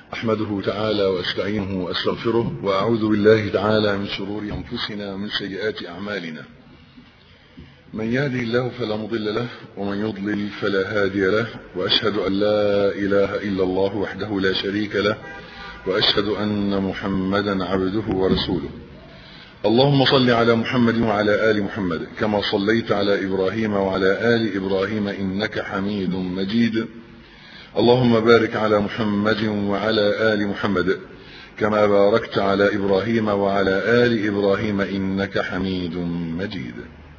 أحمده تعالى وأستعينه وأستغفره وأعوذ بالله تعالى من شرور أنفسنا ومن سيئات أعمالنا من يهدي الله فلا مضل له ومن يضلل فلا هادي له وأشهد أن لا إله إلا الله وحده لا شريك له وأشهد أن محمدا عبده ورسوله اللهم صل على محمد وعلى آل محمد كما صليت على إبراهيم وعلى آل إبراهيم إنك حميد مجيد اللهم بارك على محمد وعلى آل محمد كما باركت على إبراهيم وعلى آل إبراهيم إنك حميد مجيد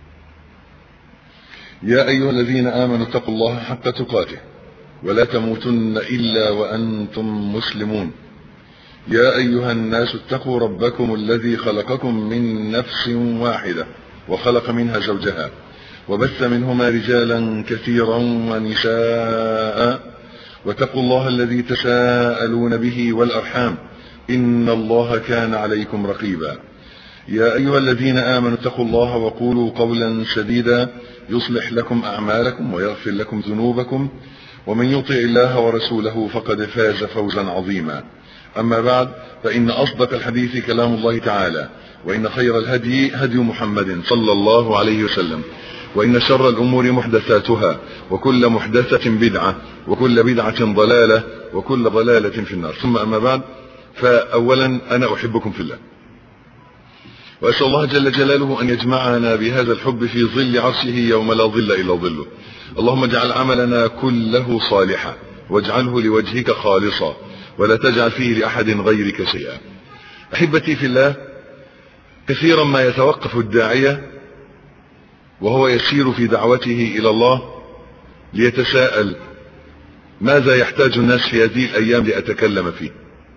يا أيها الذين آمنوا اتقوا الله حق تقاته ولا تموتن إلا وأنتم مسلمون يا أيها الناس اتقوا ربكم الذي خلقكم من نفس واحدة وخلق منها زوجها وبث منهما رجالا كثيرا ونساء واتقوا الله الذي تساءلون به والأرحام إن الله كان عليكم رقيبا يا أيها الذين آمنوا اتقوا الله وقولوا قولا سديدا يصلح لكم أعمالكم ويغفر لكم ذنوبكم ومن يطع الله ورسوله فقد فاز فوزا عظيما أما بعد فإن أصدق الحديث كلام الله تعالى وإن خير الهدي هدي محمد صلى الله عليه وسلم وإن شر الأمور محدثاتها وكل محدثة بدعة وكل بدعة ضلالة وكل ضلالة في النار ثم أما بعد فأولا أنا أحبكم في الله وأسأل الله جل جلاله أن يجمعنا بهذا الحب في ظل عرشه يوم لا ظل إلا ظله اللهم اجعل عملنا كله صالحا واجعله لوجهك خالصا ولا تجعل فيه لأحد غيرك شيئا أحبتي في الله كثيرا ما يتوقف الداعية وهو يسير في دعوته إلى الله ليتساءل ماذا يحتاج الناس في هذه الأيام لأتكلم فيه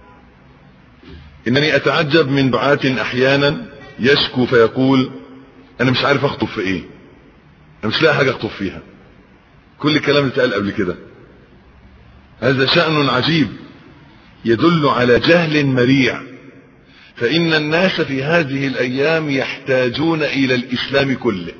إنني أتعجب من دعاة أحيانا يشكو فيقول أنا مش عارف أخطب في إيه أنا مش لاقي حاجة أخطب فيها كل الكلام اللي اتقال قبل كده هذا شأن عجيب يدل على جهل مريع فإن الناس في هذه الأيام يحتاجون إلى الإسلام كله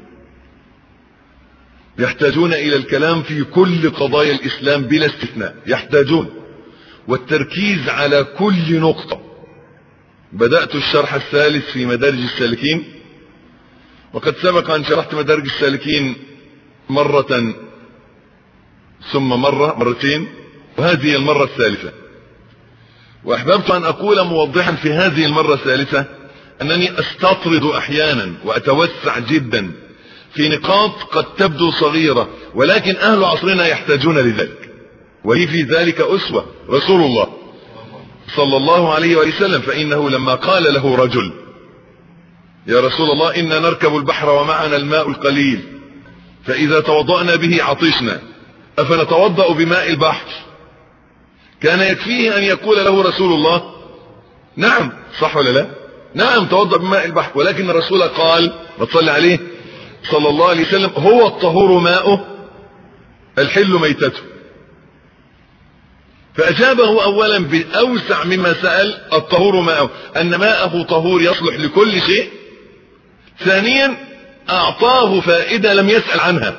يحتاجون إلى الكلام في كل قضايا الإسلام بلا استثناء يحتاجون والتركيز على كل نقطة بدأت الشرح الثالث في مدارج السالكين وقد سبق أن شرحت مدارج السالكين مرة ثم مرة مرتين وهذه المرة الثالثة وأحببت أن أقول موضحا في هذه المرة الثالثة أنني أستطرد أحيانا وأتوسع جدا في نقاط قد تبدو صغيرة ولكن أهل عصرنا يحتاجون لذلك ولي في ذلك أسوة رسول الله صلى الله عليه وسلم فإنه لما قال له رجل يا رسول الله إنا نركب البحر ومعنا الماء القليل فإذا توضأنا به عطشنا أفنتوضأ بماء البحر كان يكفيه أن يقول له رسول الله نعم صح ولا لا نعم توضأ بماء البحر ولكن الرسول قال وتصلي عليه صلى الله عليه وسلم هو الطهور ماؤه الحل ميتته فأجابه أولا بأوسع مما سأل الطهور ماؤه أن ماءه طهور يصلح لكل شيء ثانيا أعطاه فائدة لم يسأل عنها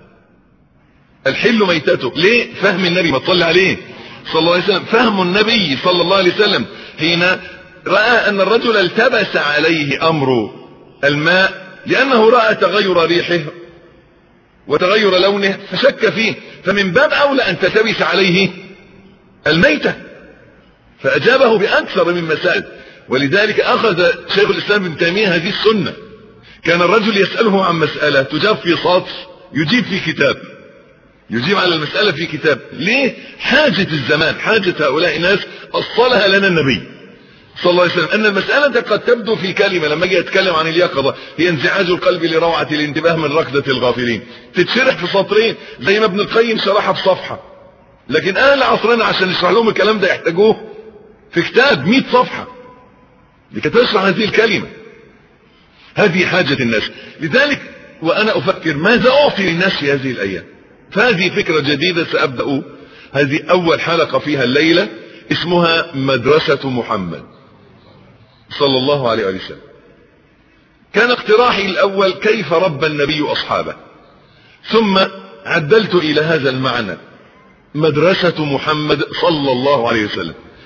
الحل ميتته ليه فهم النبي ما تصلي عليه صلى الله عليه وسلم فهم النبي صلى الله عليه وسلم حين رأى أن الرجل التبس عليه أمر الماء لأنه رأى تغير ريحه وتغير لونه فشك فيه فمن باب أولى أن تلتبس عليه الميتة فأجابه بأكثر من مسائل ولذلك أخذ شيخ الإسلام ابن تيمية هذه السنة كان الرجل يسأله عن مسألة تجاب في سطر يجيب في كتاب يجيب على المسألة في كتاب ليه حاجة الزمان حاجة هؤلاء الناس أصلها لنا النبي صلى الله عليه وسلم أن المسألة قد تبدو في كلمة لما أجي أتكلم عن اليقظة هي انزعاج القلب لروعة الانتباه من ركضة الغافلين تتشرح في سطرين زي ما ابن القيم شرحها في صفحة لكن أهل عصرنا عشان نشرح لهم الكلام ده يحتاجوه في كتاب 100 صفحة لكي تشرح هذه الكلمة هذه حاجة الناس لذلك وأنا أفكر ماذا أعطي للناس في هذه الأيام فهذه فكرة جديدة سأبدأ هذه أول حلقة فيها الليلة اسمها مدرسة محمد صلى الله عليه وسلم كان اقتراحي الأول كيف رب النبي أصحابه ثم عدلت إلى هذا المعنى مدرسة محمد صلى الله عليه وسلم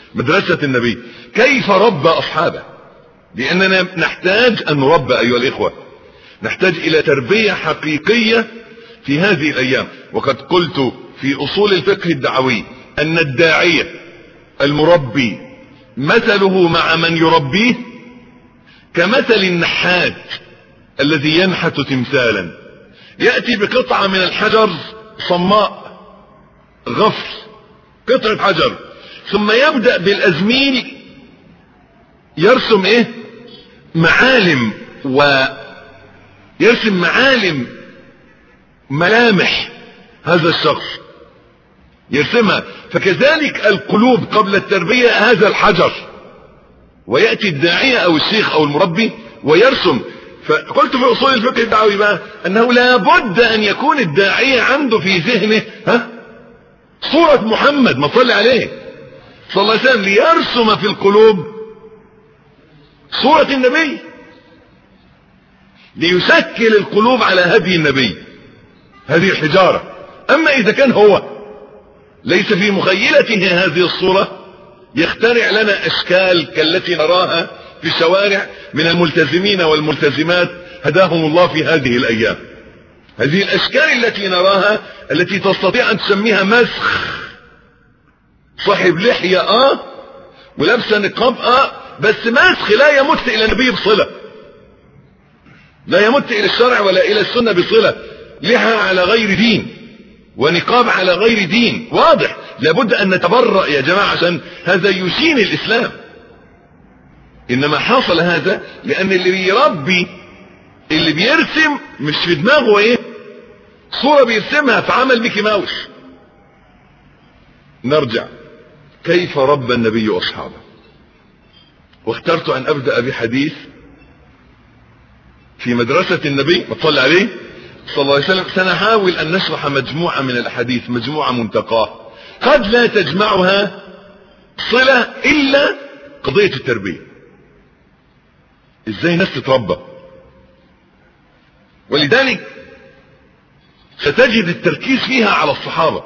مدرسة النبي كيف ربى أصحابه لأننا نحتاج أن نربى أيها الإخوة نحتاج إلى تربية حقيقية في هذه الأيام وقد قلت في أصول الفقه الدعوي أن الداعية المربي مثله مع من يربيه كمثل النحات الذي ينحت تمثالا يأتي بقطعة من الحجر صماء غفر قطعة حجر ثم يبدأ بالأزميل يرسم ايه معالم ويرسم معالم ملامح هذا الشخص يرسمها فكذلك القلوب قبل التربية هذا الحجر ويأتي الداعية او الشيخ او المربي ويرسم فقلت في اصول الفقه الدعوي بقى انه لابد ان يكون الداعية عنده في ذهنه ها صورة محمد ما صلي عليه صلى الله عليه وسلم ليرسم في القلوب صورة النبي ليشكل القلوب على هدي النبي هذه الحجارة اما اذا كان هو ليس في مخيلته هذه الصورة يخترع لنا اشكال كالتي نراها في الشوارع من الملتزمين والملتزمات هداهم الله في هذه الايام هذه الاشكال التي نراها التي تستطيع ان تسميها مسخ صاحب لحية اه ولابسه نقاب اه بس مسخ لا يمت الى النبي بصلة لا يمت الى الشرع ولا الى السنة بصلة لحى على غير دين ونقاب على غير دين واضح لابد ان نتبرأ يا جماعة عشان هذا يشين الاسلام انما حصل هذا لان اللي بيربي اللي بيرسم مش في دماغه ايه صورة بيرسمها في عمل ميكي ماوس نرجع كيف ربى النبي اصحابه واخترت ان ابدأ بحديث في مدرسة النبي ما تصلي عليه صلى الله عليه وسلم سنحاول ان نشرح مجموعة من الاحاديث مجموعة منتقاه قد لا تجمعها صلة الا قضية التربية ازاي الناس تتربى ولذلك ستجد التركيز فيها على الصحابة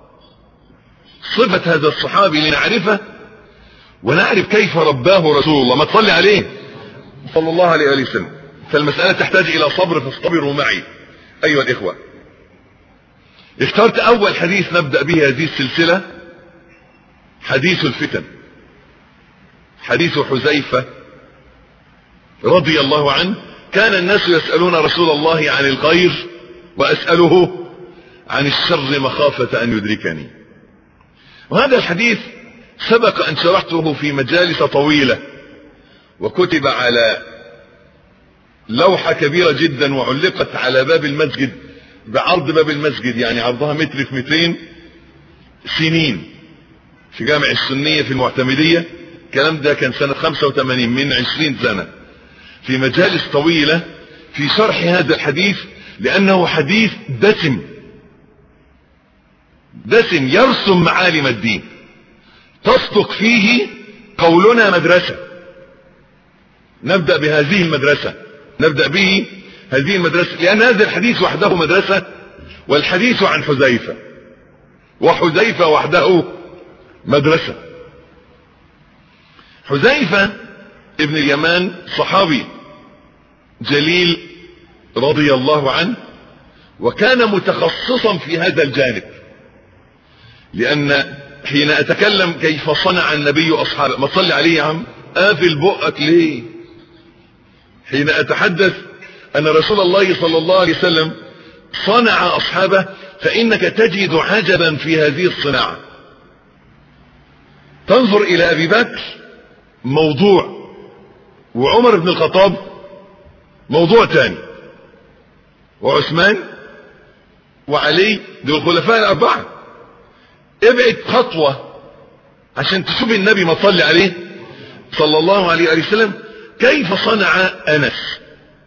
صفة هذا الصحابي لنعرفه ونعرف كيف رباه رسول الله ما تصلي عليه صلى الله عليه وآله وسلم فالمسألة تحتاج إلى صبر فاصطبروا معي أيها الإخوة اخترت أول حديث نبدأ به هذه السلسلة حديث الفتن حديث حذيفة رضي الله عنه كان الناس يسألون رسول الله عن الخير وأسأله عن الشر مخافة أن يدركني وهذا الحديث سبق أن شرحته في مجالس طويلة وكتب على لوحة كبيرة جدا وعلقت على باب المسجد بعرض باب المسجد يعني عرضها متر في مترين سنين في جامع السنية في المعتمدية الكلام ده كان سنة 85 من 20 سنة في مجالس طويلة في شرح هذا الحديث لأنه حديث دسم دسم يرسم معالم الدين تصدق فيه قولنا مدرسة نبدأ بهذه المدرسة نبدأ به هذه المدرسة لأن هذا الحديث وحده مدرسة والحديث عن حذيفة وحذيفة وحده مدرسة حذيفة ابن اليمان صحابي جليل رضي الله عنه وكان متخصصا في هذا الجانب لأن حين أتكلم كيف صنع النبي أصحابه ما تصلي عليه يا عم قافل بقك ليه حين أتحدث أن رسول الله صلى الله عليه وسلم صنع أصحابه فإنك تجد عجبا في هذه الصناعة تنظر إلى أبي بكر موضوع وعمر بن الخطاب موضوع تاني وعثمان وعلي دول الخلفاء الأربعة ابعد خطوة عشان تشوف النبي ما صلي عليه صلى الله عليه وسلم كيف صنع أنس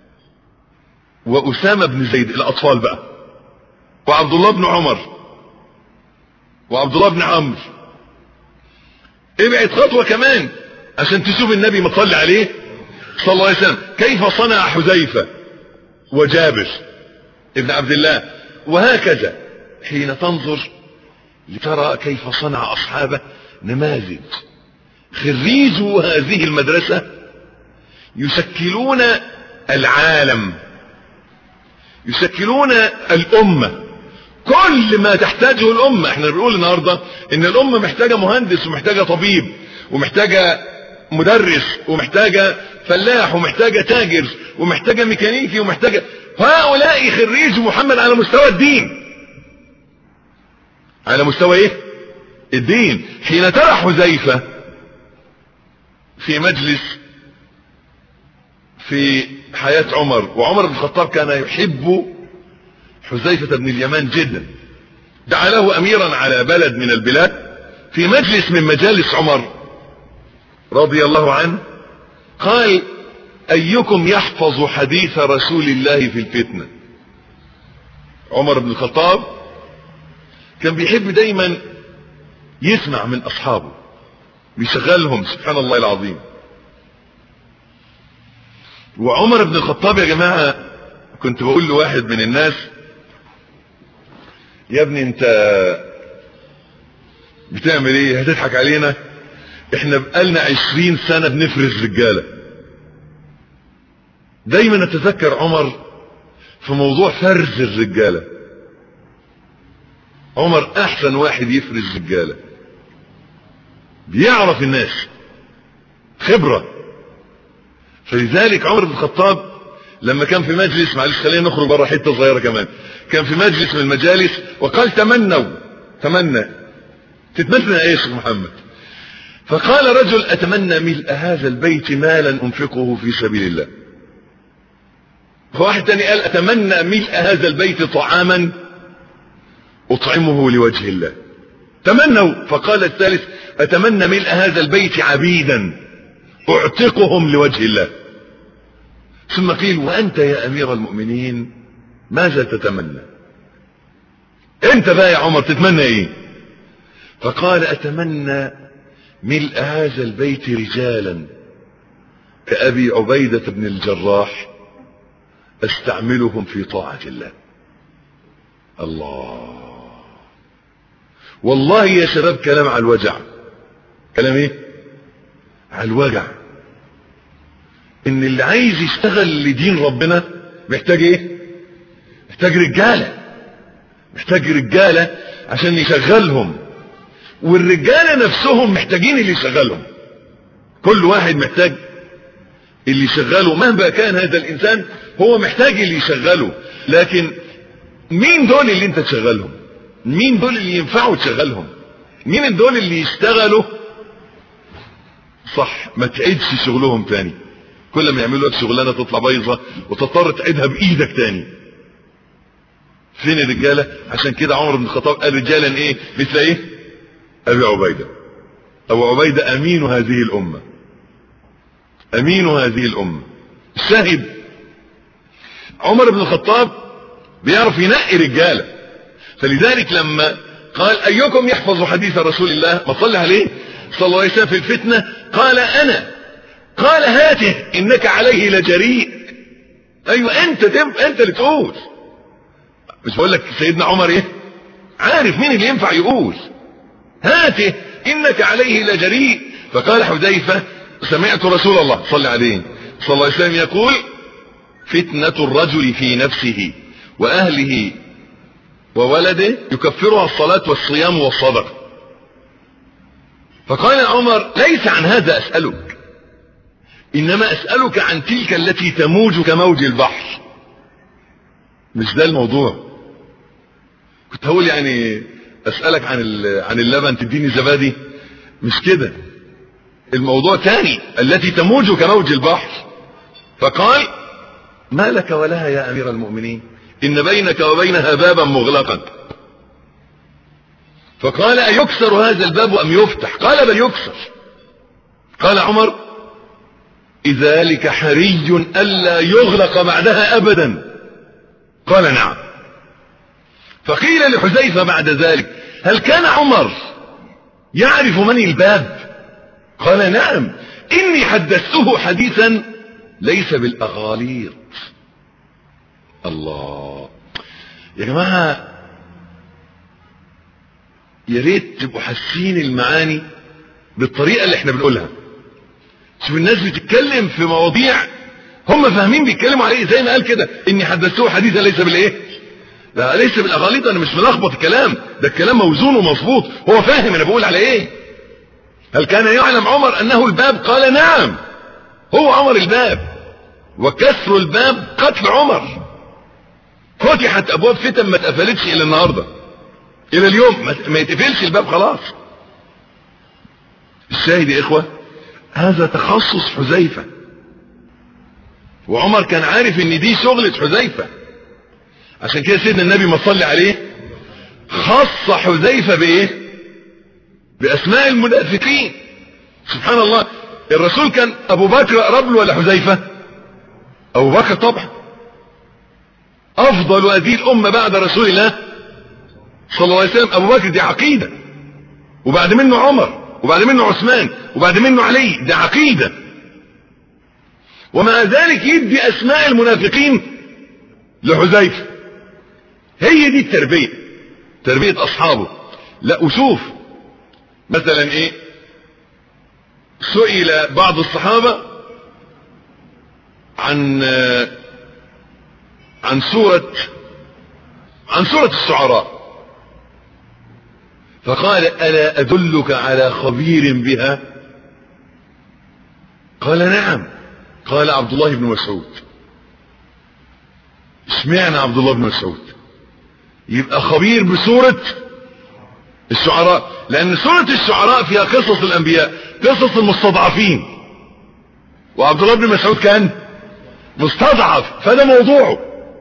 وأسامة بن زيد الأطفال بقى وعبد الله بن عمر وعبد الله بن عمرو ابعد خطوة كمان عشان تشوف النبي ما صلي عليه صلى الله عليه وسلم كيف صنع حذيفة وجابر ابن عبد الله وهكذا حين تنظر لترى كيف صنع أصحابه نماذج خريجو هذه المدرسة يشكلون العالم يشكلون الأمة كل ما تحتاجه الأمة احنا بنقول النهاردة ان الأمة محتاجة مهندس ومحتاجة طبيب ومحتاجة مدرس ومحتاجة فلاح ومحتاجة تاجر ومحتاجة ميكانيكي ومحتاجة هؤلاء خريج محمد على مستوى الدين على مستوى ايه الدين حين ترى حذيفة في مجلس في حياة عمر وعمر بن الخطاب كان يحب حذيفة بن اليمان جدا دعا له اميرا على بلد من البلاد في مجلس من مجالس عمر رضي الله عنه قال ايكم يحفظ حديث رسول الله في الفتنة عمر بن الخطاب كان بيحب دايما يسمع من اصحابه بيشغلهم سبحان الله العظيم وعمر بن الخطاب يا جماعة كنت بقول لواحد من الناس يا ابني انت بتعمل ايه هتضحك علينا احنا بقالنا عشرين سنة بنفرز رجالة دايما نتذكر عمر في موضوع فرز الرجالة عمر احسن واحد يفرز رجالة بيعرف الناس خبرة فلذلك عمر بن الخطاب لما كان في مجلس معلش خلينا نخرج بره حته صغيره كمان كان في مجلس من المجالس وقال تمنوا تمنى تتمنى ايه يا شيخ محمد فقال رجل اتمنى ملء هذا البيت مالا انفقه في سبيل الله فواحد تاني قال اتمنى ملء هذا البيت طعاما اطعمه لوجه الله تمنوا فقال الثالث اتمنى ملء هذا البيت عبيدا اعتقهم لوجه الله ثم قيل وانت يا امير المؤمنين ماذا تتمنى انت بقى يا عمر تتمنى ايه فقال اتمنى ملء هذا البيت رجالا كابي عبيدة بن الجراح استعملهم في طاعة الله الله والله يا شباب كلام على الوجع كلام ايه على الوجع ان اللي عايز يشتغل لدين ربنا محتاج ايه محتاج رجالة محتاج رجالة عشان يشغلهم والرجالة نفسهم محتاجين اللي يشغلهم كل واحد محتاج اللي يشغله مهما كان هذا الانسان هو محتاج اللي يشغله لكن مين دول اللي انت تشغلهم مين دول اللي ينفعوا تشغلهم مين دول اللي يشتغلوا صح ما تعيدش شغلهم تاني كل ما يعملوا لك شغلانه تطلع بايظه وتضطر تعيدها بايدك تاني فين الرجاله عشان كده عمر بن الخطاب قال رجالا ايه مثل ايه ابي عبيده ابو عبيده امين هذه الامه امين هذه الامه الشاهد عمر بن الخطاب بيعرف ينقي رجاله فلذلك لما قال ايكم يحفظ حديث رسول الله ما صلى عليه صلى الله عليه وسلم في الفتنه قال انا قال هاته انك عليه لجريء ايوه انت تم انت اللي تقول مش بقول لك سيدنا عمر ايه عارف مين اللي ينفع يقول هاته انك عليه لجريء فقال حذيفه سمعت رسول الله صلى عليه صلى الله عليه وسلم يقول فتنة الرجل في نفسه واهله وولده يكفرها الصلاة والصيام والصدقة فقال عمر ليس عن هذا اسألك انما اسألك عن تلك التي تموج كموج البحر مش ده الموضوع كنت هقول يعني اسألك عن عن اللبن تديني زبادي مش كده الموضوع تاني التي تموج كموج البحر فقال ما لك ولها يا امير المؤمنين ان بينك وبينها بابا مغلقا فقال ايكسر هذا الباب ام يفتح قال بل يكسر قال عمر ذلك حري الا يغلق بعدها ابدا قال نعم فقيل لحذيفه بعد ذلك هل كان عمر يعرف من الباب قال نعم اني حدثته حديثا ليس بالاغاليط الله يا جماعه يا ريت تبقوا حاسين المعاني بالطريقة اللي احنا بنقولها شوف الناس بتتكلم في مواضيع هم فاهمين بيتكلموا على ايه زي ما قال كده اني حدثته حديثا ليس بالايه لا ليس بالاغاليط انا مش ملخبط الكلام ده الكلام موزون ومظبوط هو فاهم انا بقول على ايه هل كان يعلم عمر انه الباب قال نعم هو عمر الباب وكسر الباب قتل عمر فتحت ابواب فتن ما اتقفلتش الى النهارده الى اليوم ما يتقفلش الباب خلاص الشاهد يا اخوه هذا تخصص حذيفه وعمر كان عارف ان دي شغلة حذيفة عشان كده سيدنا النبي ما صلي عليه خص حذيفة بايه باسماء المنافقين سبحان الله الرسول كان ابو بكر اقرب له ولا حذيفة ابو بكر طبعا افضل هذه الامة بعد رسول الله صلى الله عليه وسلم ابو بكر دي عقيدة وبعد منه عمر وبعد منه عثمان وبعد منه علي دي عقيده ومع ذلك يدي اسماء المنافقين لحذيفه هي دي التربيه تربيه اصحابه لا وشوف مثلا ايه سئل بعض الصحابه عن عن سوره عن سوره الشعراء فقال الا ادلك على خبير بها قال نعم قال عبد الله بن مسعود اشمعنى عبد الله بن مسعود يبقى خبير بسورة الشعراء لان سورة الشعراء فيها قصص الانبياء قصص المستضعفين وعبد الله بن مسعود كان مستضعف فده موضوعه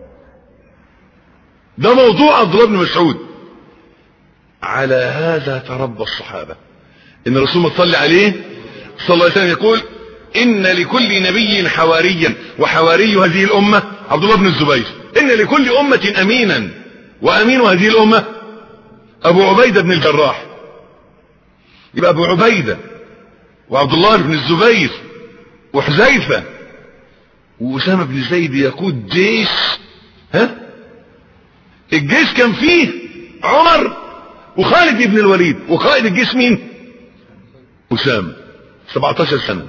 ده موضوع عبد الله بن مسعود على هذا تربى الصحابة ان الرسول صلى عليه صلى الله عليه وسلم يقول ان لكل نبي حواريا وحواري هذه الامة عبد الله بن الزبير ان لكل امة امينا وامين هذه الامة ابو عبيدة بن الجراح يبقى ابو عبيدة وعبد الله بن الزبير وحذيفة واسامة بن زيد يقود جيش ها الجيش كان فيه عمر وخالد بن الوليد وقائد الجيش مين اسامة 17 سنة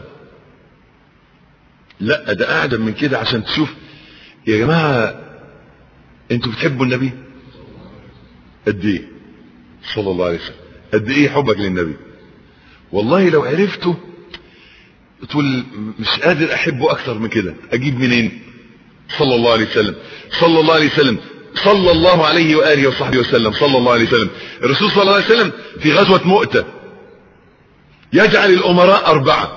لا ده اعدم من كده عشان تشوف يا جماعة انتوا بتحبوا النبي قد ايه صلى الله عليه وسلم قد ايه حبك للنبي والله لو عرفته تقول مش قادر احبه اكثر من كده اجيب منين صلى الله عليه وسلم صلى الله عليه وسلم صلى الله عليه واله وصحبه وسلم صلى الله عليه وسلم الرسول صلى الله عليه وسلم في غزوة مؤتة يجعل الامراء اربعة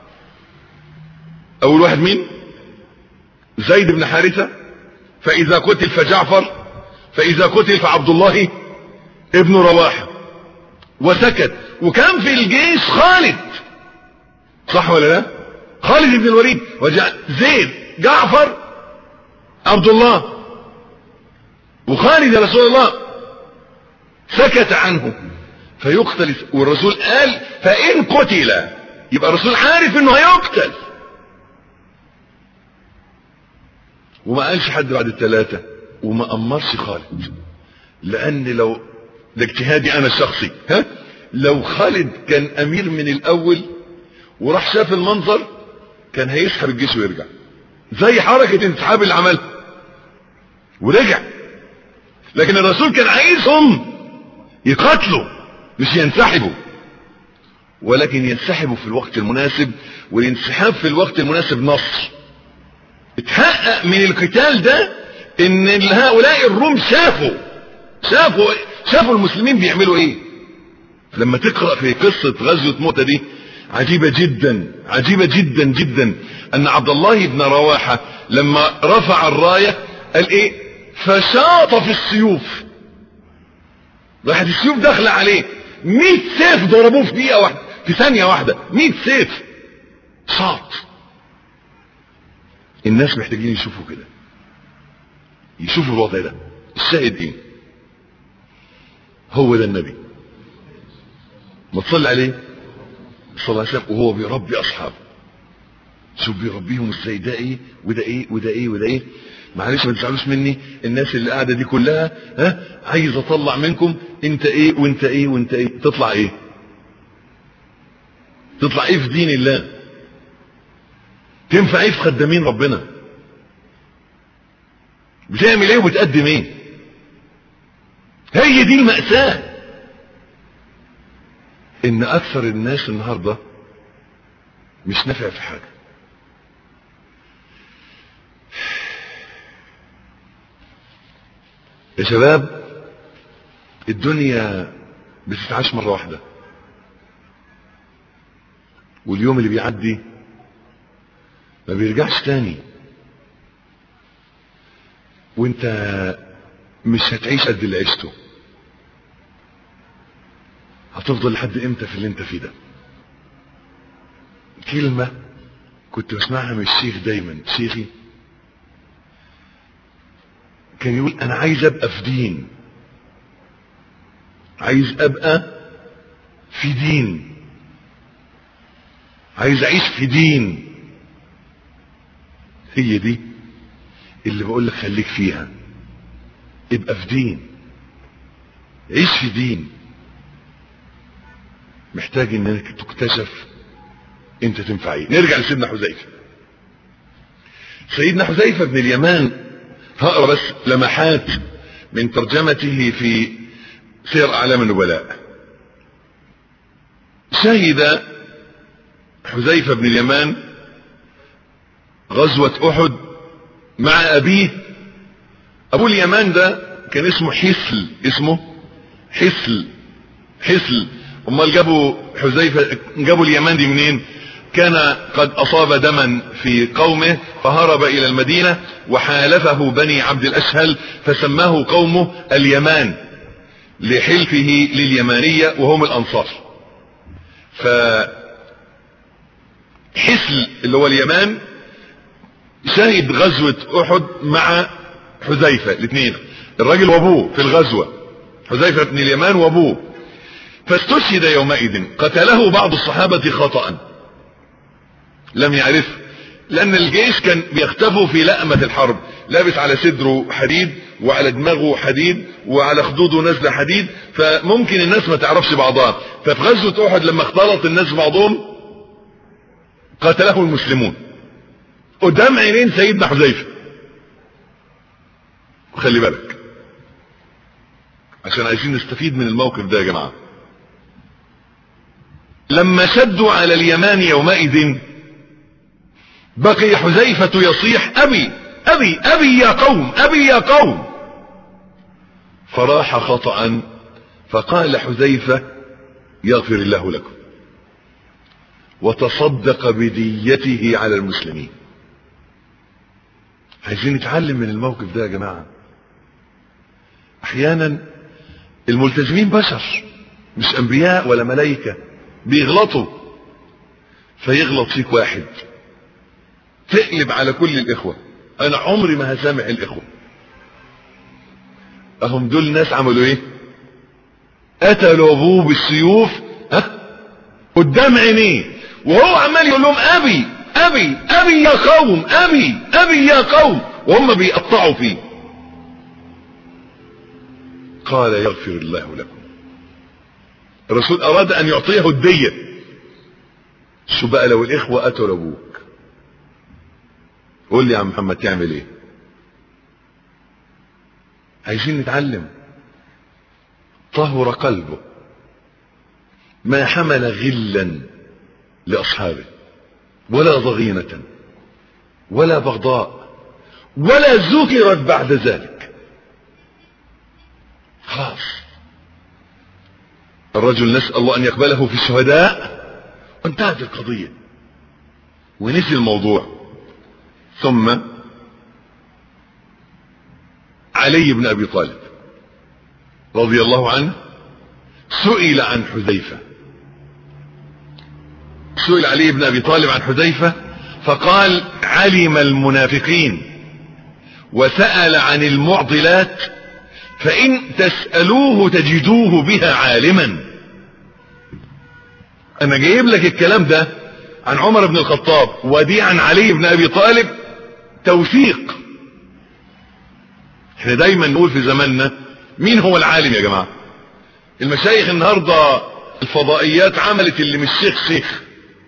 اول واحد مين زيد بن حارثة فاذا قتل فجعفر فاذا قتل فعبد الله ابن رواحة وسكت وكان في الجيش خالد صح ولا لا خالد بن الوليد وجاء زيد جعفر عبد الله وخالد يا رسول الله سكت عنه فيقتل والرسول قال فإن قتل يبقى الرسول عارف انه هيقتل وما قالش حد بعد الثلاثة وما أمرش خالد لأن لو ده اجتهادي أنا الشخصي ها لو خالد كان أمير من الأول وراح شاف المنظر كان هيسحب الجيش ويرجع زي حركة انسحاب اللي عملها ورجع لكن الرسول كان عايزهم يقاتلوا مش ينسحبوا ولكن ينسحبوا في الوقت المناسب والانسحاب في الوقت المناسب نصر اتحقق من القتال ده ان هؤلاء الروم شافوا شافوا شافوا المسلمين بيعملوا ايه لما تقرأ في قصة غزوة موتة دي عجيبة جدا عجيبة جدا جدا ان عبد الله بن رواحة لما رفع الراية قال ايه فشاط في السيوف راحت السيوف داخله عليه 100 سيف ضربوه في دقيقة واحدة في ثانية واحدة 100 سيف شاط الناس محتاجين يشوفوا كده يشوفوا الوضع ده الشاهد ايه هو ده النبي ما تصلي عليه صلى الله عليه وسلم وهو بيربي اصحابه شوف بيربيهم ازاي ده ايه وده ايه وده ايه وده ايه معلش ما تزعلوش مني الناس اللي قاعده دي كلها ها عايز اطلع منكم انت ايه وانت ايه وانت ايه تطلع ايه تطلع ايه في دين الله تنفع ايه في خدامين ربنا بتعمل ايه وبتقدم ايه هي دي المأساة ان اكثر الناس النهاردة مش نافع في حاجة يا شباب الدنيا بتتعاش مرة واحدة واليوم اللي بيعدي ما بيرجعش تاني وانت مش هتعيش قد اللي عشته هتفضل لحد امتى في اللي انت فيه ده كلمة كنت بسمعها من الشيخ دايما شيخي كان يقول انا عايز ابقى في دين عايز ابقى في دين عايز اعيش في دين هي دي اللي بقول لك خليك فيها ابقى في دين عيش في دين محتاج انك تكتشف انت تنفع ايه نرجع لسيدنا حذيفه سيدنا حذيفه بن اليمان هقرا بس لمحات من ترجمته في سير اعلام النبلاء شهد حذيفه بن اليمان غزوه احد مع ابيه ابو اليمان ده كان اسمه حسل اسمه حسل حسل امال جابوا حذيفه جابوا اليمان دي منين كان قد اصاب دما في قومه فهرب الى المدينه وحالفه بني عبد الاشهل فسماه قومه اليمان لحلفه لليمانيه وهم الانصار ف حسل اللي هو اليمان شهد غزوه احد مع حذيفه الاثنين الراجل وابوه في الغزوه حذيفه بن اليمان وابوه فاستشهد يومئذ قتله بعض الصحابة خطأ لم يعرف لأن الجيش كان بيختفوا في لأمة الحرب لابس على صدره حديد وعلى دماغه حديد وعلى خدوده نزل حديد فممكن الناس ما تعرفش بعضها ففي غزوة أحد لما اختلط الناس بعضهم قتله المسلمون قدام عينين سيدنا حذيفة خلي بالك عشان عايزين نستفيد من الموقف ده يا جماعه لما شدوا على اليمان يومئذ بقي حذيفة يصيح أبي أبي أبي يا قوم أبي يا قوم فراح خطأ فقال حذيفة يغفر الله لكم وتصدق بديته على المسلمين عايزين نتعلم من الموقف ده يا جماعة احيانا الملتزمين بشر مش انبياء ولا ملائكه بيغلطوا فيغلط فيك واحد تقلب على كل الاخوة انا عمري ما هسامح الاخوة اهم دول ناس عملوا ايه قتلوا ابوه بالسيوف ها قدام عينيه وهو عمال يقول لهم ابي ابي ابي يا قوم ابي ابي يا قوم وهم بيقطعوا فيه قال يغفر الله لكم الرسول اراد ان يعطيه الدية شو بقى لو الاخوة قتلوا ابوك قول لي يا عم محمد تعمل ايه عايزين نتعلم طهر قلبه ما حمل غلا لاصحابه ولا ضغينة ولا بغضاء ولا ذكرت بعد ذلك خلاص الرجل نسأل الله أن يقبله في الشهداء وانتهت القضية ونسي الموضوع ثم علي بن أبي طالب رضي الله عنه سئل عن حذيفة سئل علي بن أبي طالب عن حذيفة فقال علم المنافقين وسأل عن المعضلات فإن تسألوه تجدوه بها عالما أنا جايب لك الكلام ده عن عمر بن الخطاب ودي عن علي بن أبي طالب توثيق احنا دايما نقول في زماننا مين هو العالم يا جماعة المشايخ النهاردة الفضائيات عملت اللي مش شيخ شيخ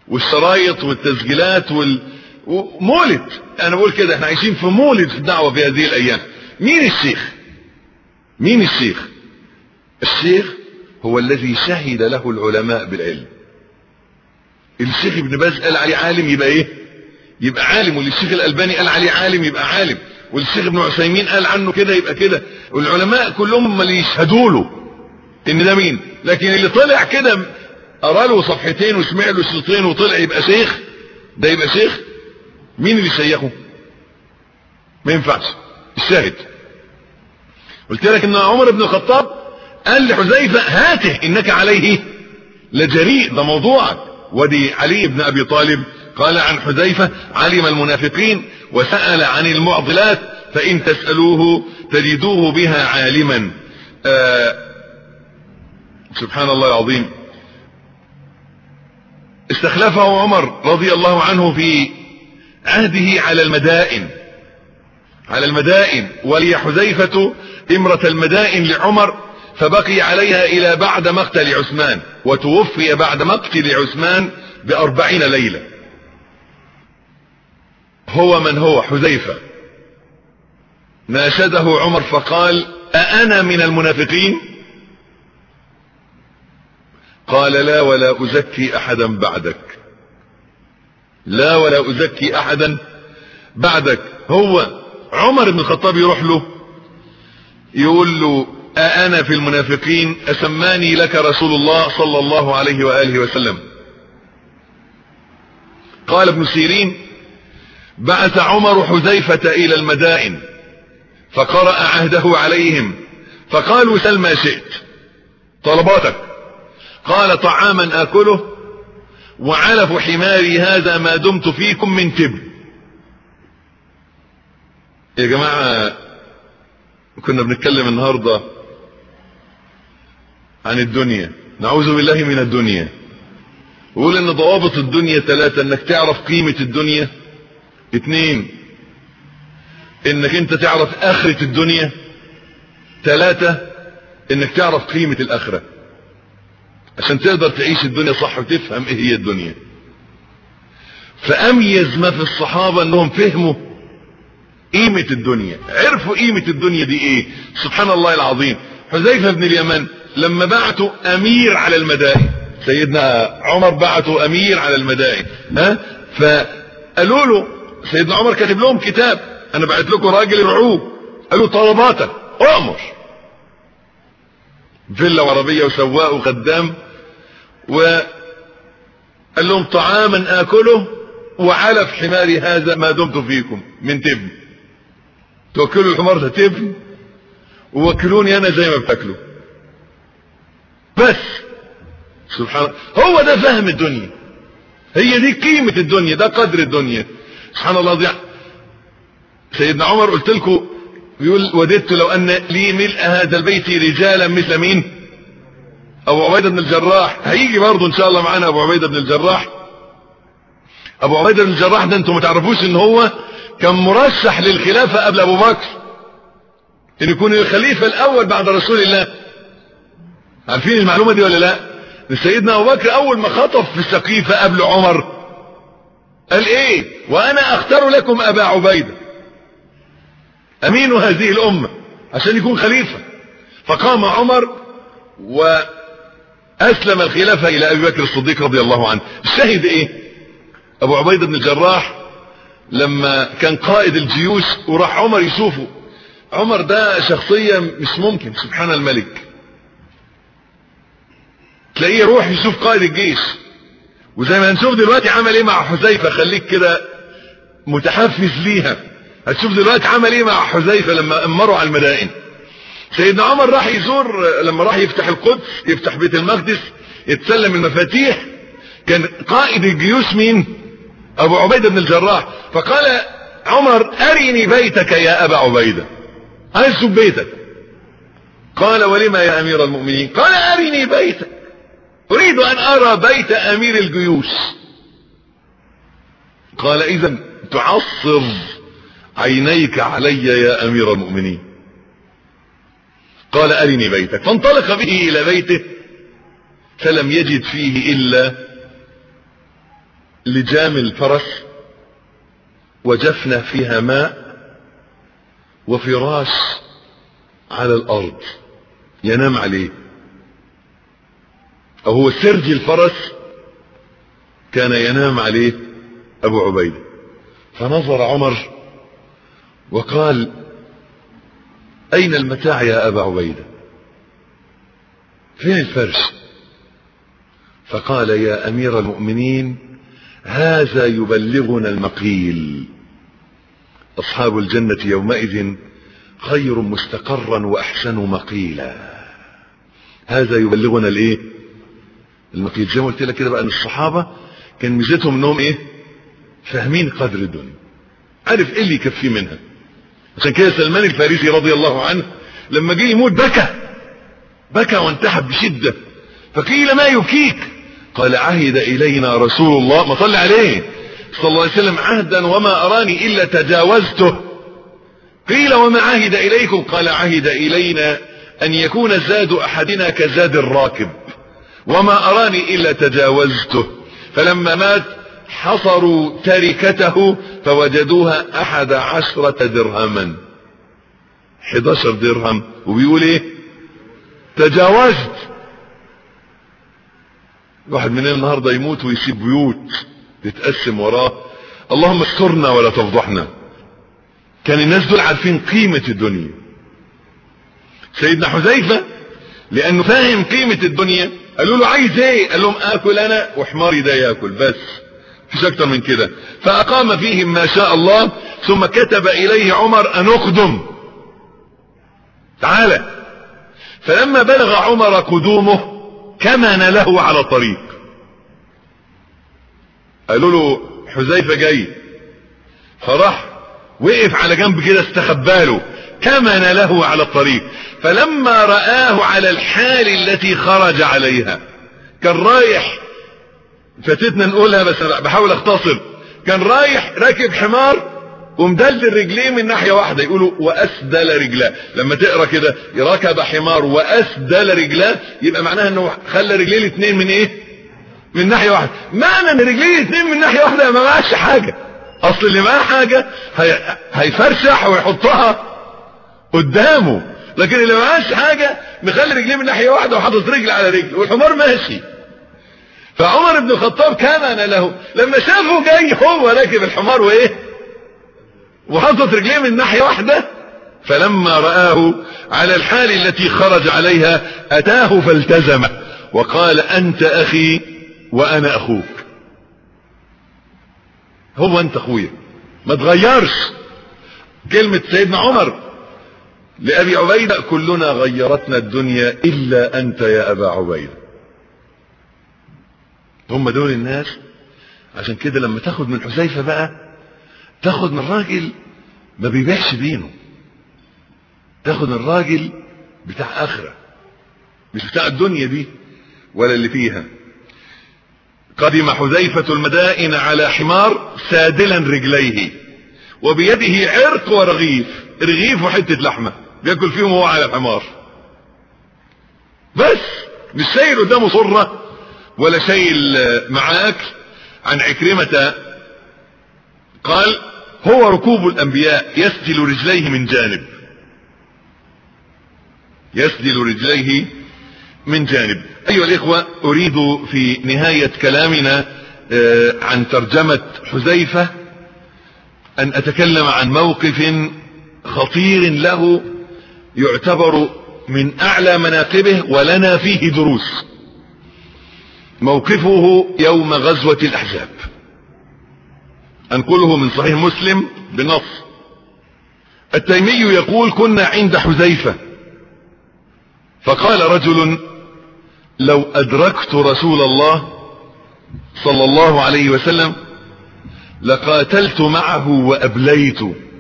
والشرايط والتسجيلات وال... ومولد انا بقول كده احنا عايشين في مولد في الدعوة في هذه الايام مين الشيخ مين الشيخ الشيخ هو الذي شهد له العلماء بالعلم الشيخ ابن باز قال عليه عالم يبقى ايه يبقى عالم والشيخ الالباني قال عليه عالم يبقى عالم والشيخ ابن عثيمين قال عنه كده يبقى كده والعلماء كلهم هم اللي يشهدوا له ان ده مين لكن اللي طلع كده قرا له صفحتين وسمع له شريطين وطلع يبقى شيخ ده يبقى شيخ مين اللي شيخه ما ينفعش الشاهد قلت لك ان عمر بن الخطاب قال لحذيفه هاته انك عليه لجريء ده موضوعك ودي علي بن ابي طالب قال عن حذيفه علم المنافقين وسال عن المعضلات فان تسالوه تجدوه بها عالما آه سبحان الله العظيم استخلفه عمر رضي الله عنه في عهده على المدائن على المدائن ولي حذيفة امرة المدائن لعمر فبقي عليها الى بعد مقتل عثمان وتوفي بعد مقتل عثمان باربعين ليلة هو من هو حذيفة ناشده عمر فقال أأنا من المنافقين قال لا ولا أزكي أحدا بعدك لا ولا أزكي أحدا بعدك هو عمر بن الخطاب يروح له يقول له أأنا في المنافقين أسماني لك رسول الله صلى الله عليه وآله وسلم قال ابن سيرين بعث عمر حذيفة إلى المدائن فقرأ عهده عليهم فقالوا سل ما شئت طلباتك قال طعاما آكله وعلف حماري هذا ما دمت فيكم من تبن يا جماعة كنا بنتكلم النهاردة عن الدنيا نعوذ بالله من الدنيا وقول ان ضوابط الدنيا ثلاثة انك تعرف قيمة الدنيا اثنين انك انت تعرف اخرة الدنيا ثلاثة انك تعرف قيمة الاخرة عشان تقدر تعيش الدنيا صح وتفهم ايه هي الدنيا فاميز ما في الصحابة انهم فهموا قيمة الدنيا عرفوا قيمة الدنيا دي ايه سبحان الله العظيم حذيفة بن اليمن لما بعتوا امير على المدائن سيدنا عمر بعتوا امير على المدائن ها فقالوا له سيدنا عمر كاتب لهم كتاب انا بعت لكم راجل يرعوه قالوا طلباتك اؤمر فيلا وعربية وسواق وخدام وقال لهم طعاما اكله وعلف حماري هذا ما دمت فيكم من تبن توكلوا الحمار ده تبن ووكلوني انا زي ما بتاكلوا بس سبحان هو ده فهم الدنيا هي دي قيمة الدنيا ده قدر الدنيا سبحان الله ضيع سيدنا عمر قلت لكم بيقول وددت لو ان لي ملء هذا البيت رجالا مثل مين ابو عبيدة بن الجراح هيجي برضه ان شاء الله معانا ابو عبيدة بن الجراح ابو عبيدة بن الجراح ده انتم ما تعرفوش ان هو كان مرشح للخلافة قبل ابو بكر ان يكون الخليفة الاول بعد رسول الله عارفين المعلومة دي ولا لا سيدنا ابو بكر اول ما خطب في السقيفة قبل عمر قال ايه وانا اختار لكم ابا عبيدة امين هذه الامة عشان يكون خليفة فقام عمر واسلم الخلافة الى ابي بكر الصديق رضي الله عنه الشاهد ايه ابو عبيدة بن الجراح لما كان قائد الجيوش وراح عمر يشوفه عمر ده شخصية مش ممكن سبحان الملك تلاقيه يروح يشوف قائد الجيش وزي ما هنشوف دلوقتي عمل ايه مع حذيفه خليك كده متحفز ليها هتشوف دلوقتي عمل ايه مع حذيفه لما امروا على المدائن سيدنا عمر راح يزور لما راح يفتح القدس يفتح بيت المقدس يتسلم المفاتيح كان قائد الجيوش مين ابو عبيده بن الجراح فقال عمر ارني بيتك يا ابا عبيده عايز اشوف بيتك قال ولما يا امير المؤمنين قال ارني بيتك اريد ان ارى بيت امير الجيوش قال اذا تعصر عينيك علي يا امير المؤمنين قال ارني بيتك فانطلق به الى بيته فلم يجد فيه الا لجام الفرس وجفنة فيها ماء وفراش على الأرض ينام عليه أو هو سرج الفرس كان ينام عليه أبو عبيدة فنظر عمر وقال أين المتاع يا أبا عبيدة فين الفرش فقال يا أمير المؤمنين هذا يبلغنا المقيل أصحاب الجنة يومئذ خير مستقرا وأحسن مقيلا هذا يبلغنا الايه المقيل زي ما قلت لك كده بقى ان الصحابة كان ميزتهم انهم ايه فاهمين قدر الدنيا عارف ايه اللي يكفيه منها عشان كده سلمان الفارسي رضي الله عنه لما جه يموت بكى بكى وانتحب بشدة فقيل ما يبكيك قال عهد إلينا رسول الله ما صلى عليه صلى الله عليه وسلم عهدا وما أراني إلا تجاوزته قيل وما عهد إليكم قال عهد إلينا أن يكون زاد أحدنا كزاد الراكب وما أراني إلا تجاوزته فلما مات حصروا تركته فوجدوها أحد عشرة درهما 11 درهم وبيقول ايه تجاوزت واحد مننا النهارده يموت ويسيب بيوت تتقسم وراه اللهم استرنا ولا تفضحنا كان الناس دول عارفين قيمة الدنيا سيدنا حذيفة لانه فاهم قيمة الدنيا قالوا له عايز ايه قال لهم اكل انا وحماري ده ياكل بس مفيش اكتر من كده فاقام فيهم ما شاء الله ثم كتب اليه عمر ان اقدم تعالى فلما بلغ عمر قدومه كمن له على الطريق قالوا له حذيفه جاي فراح وقف على جنب كده استخباله كمن له على الطريق فلما رآه على الحال التي خرج عليها كان رايح فاتتنا نقولها بس بحاول اختصر كان رايح راكب حمار ومدلل رجليه من ناحية واحدة يقولوا وأسدل رجلاه لما تقرأ كده ركب حمار وأسدل رجلاه يبقى معناها انه خلى رجليه الاثنين من ايه من ناحية واحدة معنى ان رجليه الاثنين من ناحية واحدة ما معاش حاجة اصل اللي معاه حاجة هي... هيفرشح ويحطها قدامه لكن اللي معاش حاجة مخلي رجليه من ناحية واحدة وحاطط رجل على رجل والحمار ماشي فعمر بن الخطاب كان له لما شافه جاي هو راكب الحمار وايه وحطت رجليه من ناحية واحدة فلما رآه على الحال التي خرج عليها أتاه فالتزمه وقال أنت أخي وأنا أخوك هو أنت أخويا ما تغيرش كلمة سيدنا عمر لأبي عبيدة كلنا غيرتنا الدنيا إلا أنت يا أبا عبيدة هم دول الناس عشان كده لما تاخد من حذيفة بقى تاخد من راجل ما بيبيعش دينه تاخد من راجل بتاع اخره مش بتاع الدنيا دي ولا اللي فيها قدم حذيفة المدائن على حمار سادلا رجليه وبيده عرق ورغيف رغيف وحتة لحمة بياكل فيهم هو على الحمار بس مش شايل قدامه صرة ولا شايل معاه اكل عن عكرمة قال هو ركوب الانبياء يسدل رجليه من جانب يسدل رجليه من جانب ايها الاخوة اريد في نهاية كلامنا عن ترجمة حذيفة ان اتكلم عن موقف خطير له يعتبر من اعلى مناقبه ولنا فيه دروس موقفه يوم غزوة الاحزاب انقله من صحيح مسلم بنص التيمي يقول كنا عند حذيفة فقال رجل لو ادركت رسول الله صلى الله عليه وسلم لقاتلت معه وابليت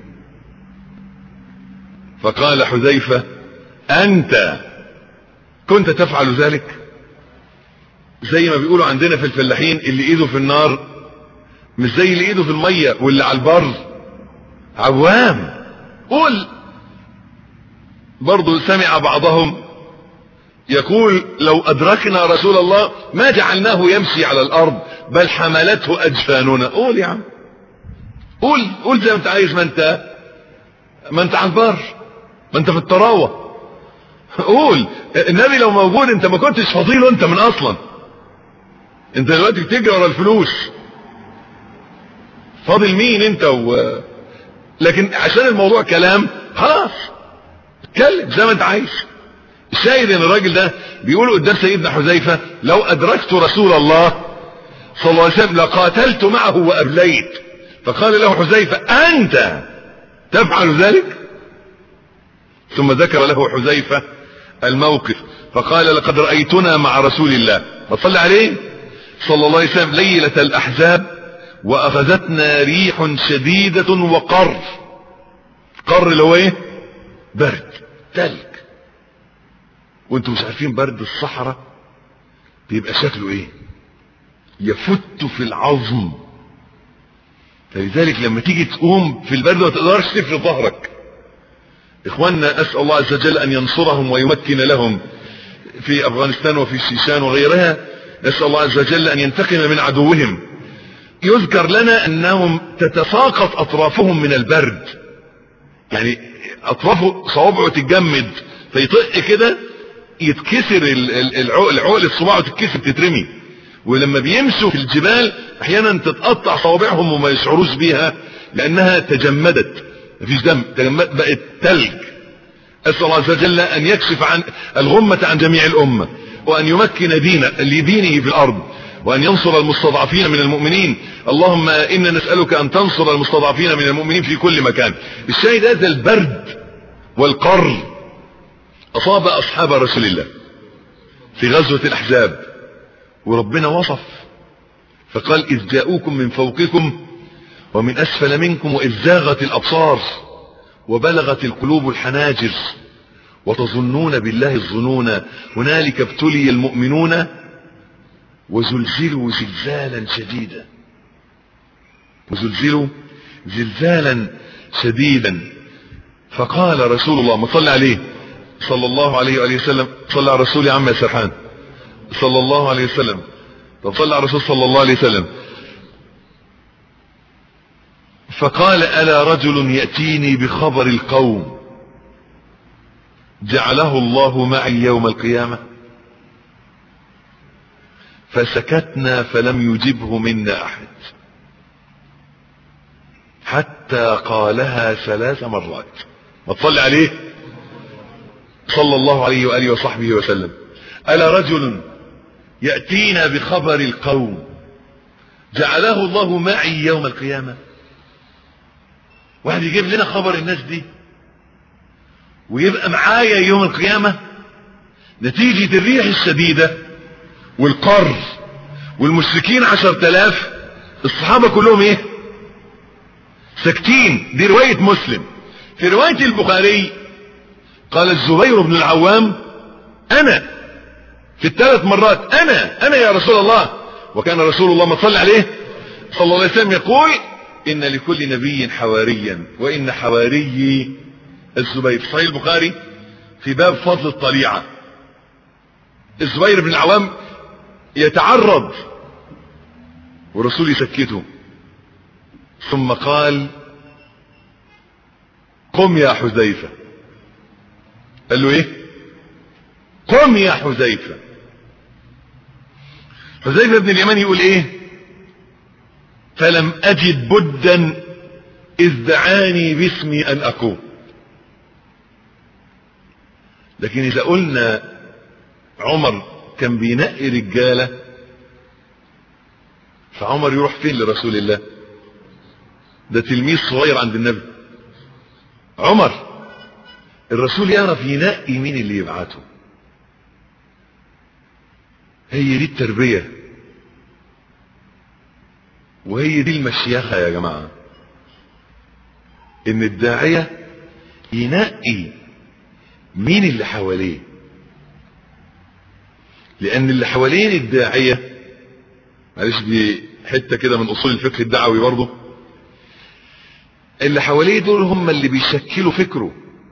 فقال حذيفة انت كنت تفعل ذلك زي ما بيقولوا عندنا في الفلاحين اللي ايده في النار مش زي اللي ايده في المية واللي على البر عوام قول برضو سمع بعضهم يقول لو ادركنا رسول الله ما جعلناه يمشي على الارض بل حملته اجفاننا قول يا عم قول قول زي ما انت عايز ما انت ما انت على البر ما انت في الطراوه قول النبي لو موجود انت ما كنتش فضيله انت من اصلا انت دلوقتي بتجري ورا الفلوس فاضل مين انت و... لكن عشان الموضوع كلام خلاص اتكلم زي ما انت عايز الشاهد ان الراجل ده بيقول قدام سيدنا حذيفه لو ادركت رسول الله صلى الله عليه وسلم لقاتلت معه وابليت فقال له حذيفه انت تفعل ذلك ثم ذكر له حذيفه الموقف فقال لقد رايتنا مع رسول الله فصلى عليه صلى الله عليه وسلم ليله الاحزاب واخذتنا ريح شديده وقر قر اللي هو ايه برد تلج وانتم مش عارفين برد الصحراء بيبقى شكله ايه يفت في العظم فلذلك لما تيجي تقوم في البرد ما تقدرش تفرد ظهرك اخواننا اسال الله عز وجل ان ينصرهم ويمكن لهم في افغانستان وفي الشيشان وغيرها نسال الله عز وجل ان ينتقم من عدوهم يذكر لنا انهم تتساقط اطرافهم من البرد يعني اطرافه صوابعه تتجمد فيطق كده يتكسر العقل عقل الصباع تتكسر تترمي ولما بيمشوا في الجبال احيانا تتقطع صوابعهم وما يشعروش بيها لانها تجمدت مفيش دم تجمد بقت تلج اسال الله عز وجل ان يكشف عن الغمه عن جميع الامه وان يمكن دين لدينه في الارض وأن ينصر المستضعفين من المؤمنين اللهم إنا نسألك أن تنصر المستضعفين من المؤمنين في كل مكان الشاهد هذا البرد والقر أصاب أصحاب رسول الله في غزوة الأحزاب وربنا وصف فقال إذ جاءوكم من فوقكم ومن أسفل منكم وإذ زاغت الأبصار وبلغت القلوب الحناجر وتظنون بالله الظنون هنالك ابتلي المؤمنون وزلزلوا زلزالا شديدا وزلزلوا زلزالا شديدا فقال رسول الله ما صلى عليه صلى الله عليه وآله وسلم صلى على الرسول يا عم يا سرحان صلى الله عليه وسلم طب صلى على الرسول صلى الله عليه وسلم فقال ألا رجل يأتيني بخبر القوم جعله الله معي يوم القيامة فسكتنا فلم يجبه منا احد حتى قالها ثلاث مرات ما تصلي عليه صلى الله عليه وآله وصحبه وسلم ألا رجل يأتينا بخبر القوم جعله الله معي يوم القيامة واحد يجيب لنا خبر الناس دي ويبقى معايا يوم القيامة نتيجة الريح الشديدة والقر والمشركين عشر تلاف الصحابة كلهم ايه ساكتين دي رواية مسلم في رواية البخاري قال الزبير بن العوام انا في الثلاث مرات انا انا يا رسول الله وكان رسول الله ما صلى عليه صلى الله عليه وسلم يقول ان لكل نبي حواريا وان حواري الزبير صحيح البخاري في باب فضل الطليعة الزبير بن العوام يتعرض والرسول يسكته ثم قال قم يا حذيفة قال له ايه قم يا حذيفة حذيفة بن اليمان يقول ايه فلم اجد بدا اذ دعاني باسمي ان اقوم لكن اذا قلنا عمر كان بينقي رجاله فعمر يروح فين لرسول الله ده تلميذ صغير عند النبي عمر الرسول يعرف ينقي مين اللي يبعته هي دي التربية وهي دي المشيخة يا جماعة ان الداعية ينقي مين اللي حواليه لان اللي حوالين الداعية معلش دي حتة كده من اصول الفقه الدعوي برضه اللي حواليه دول هم اللي بيشكلوا فكره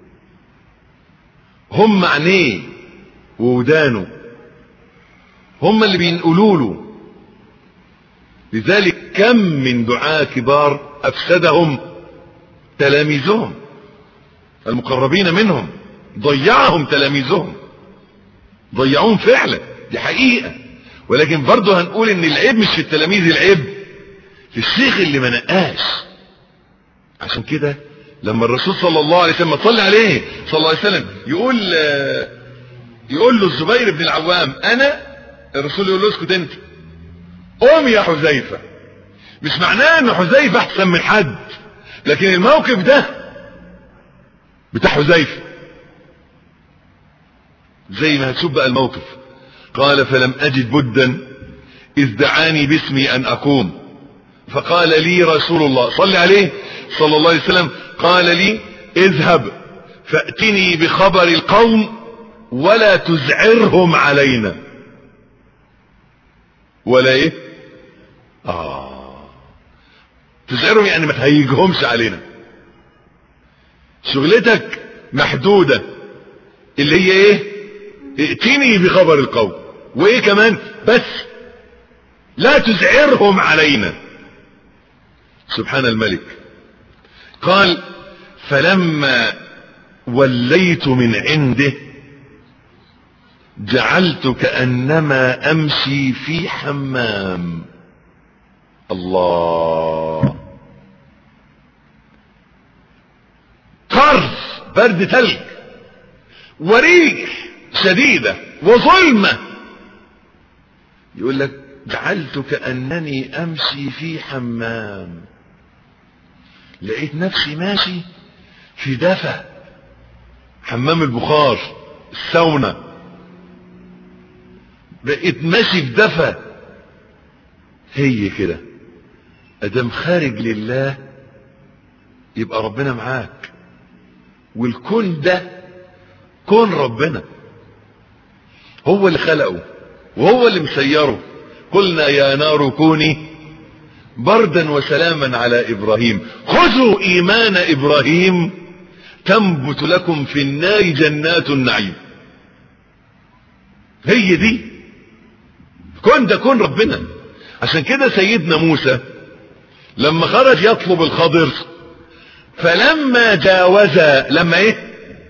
هم عينيه وودانه هم اللي بينقلوا له لذلك كم من دعاة كبار أفسدهم تلاميذهم المقربين منهم ضيعهم تلاميذهم ضيعوهم فعلا دي حقيقة ولكن برضه هنقول ان العيب مش في التلاميذ العيب في الشيخ اللي ما نقاش عشان كده لما الرسول صلى الله عليه وسلم صلى عليه صلى الله عليه وسلم يقول يقول له الزبير بن العوام انا الرسول يقول له اسكت انت قوم يا حذيفة مش معناه ان حذيفة احسن من حد لكن الموقف ده بتاع حذيفة زي ما هتشوف بقى الموقف قال فلم اجد بدا اذ دعاني باسمي ان اقوم فقال لي رسول الله صلى عليه صلى الله عليه وسلم قال لي اذهب فاتني بخبر القوم ولا تزعرهم علينا ولا ايه اه تزعرهم يعني ما تهيجهمش علينا شغلتك محدودة اللي هي ايه ائتني بخبر القوم وايه كمان بس لا تزعرهم علينا سبحان الملك قال فلما وليت من عنده جعلت كأنما أمشي في حمام الله قرص برد ثلج وريح شديدة وظلمة يقول لك جعلت كأنني أمشي في حمام لقيت نفسي ماشي في دفا حمام البخار الساونا بقيت ماشي في دفا هي كده ادام خارج لله يبقى ربنا معاك والكون ده كون ربنا هو اللي خلقه وهو اللي مسيره قلنا يا نار كوني بردا وسلاما على ابراهيم خذوا ايمان ابراهيم تنبت لكم في النار جنات النعيم هي دي كن ده كن ربنا عشان كده سيدنا موسى لما خرج يطلب الخضر فلما جاوز لما ايه